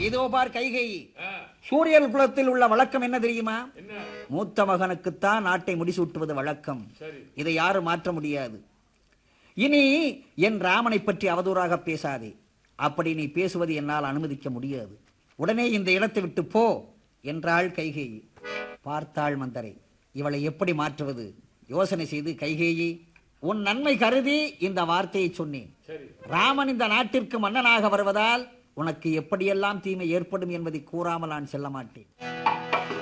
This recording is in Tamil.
இதோ பார் கைகை ஆ, சூரியன் குலத்தில் உள்ள வழக்கம் என்ன தெரியுமா என்ன மூத்த மகனுக்குத்தான் நாட்டை முடிசூட்டுவது வழக்கம் சரி இதை யாரும் மாற்ற முடியாது இனி என் ராமனை பற்றி அவதூறாக பேசாதே அப்படி நீ பேசுவது என்னால் அனுமதிக்க முடியாது உடனே இந்த இடத்தை விட்டு போ என்றாள் கைகேயி பார்த்தாள் மந்தரை இவளை எப்படி மாற்றுவது யோசனை செய்து கைகேயி உன் நன்மை கருதி இந்த வார்த்தையை சொன்னேன் சரி ராமன் இந்த நாட்டிற்கு மன்னனாக வருவதால் உனக்கு எப்படியெல்லாம் தீமை ஏற்படும் என்பதை கூறாமல் நான் செல்ல மாட்டேன்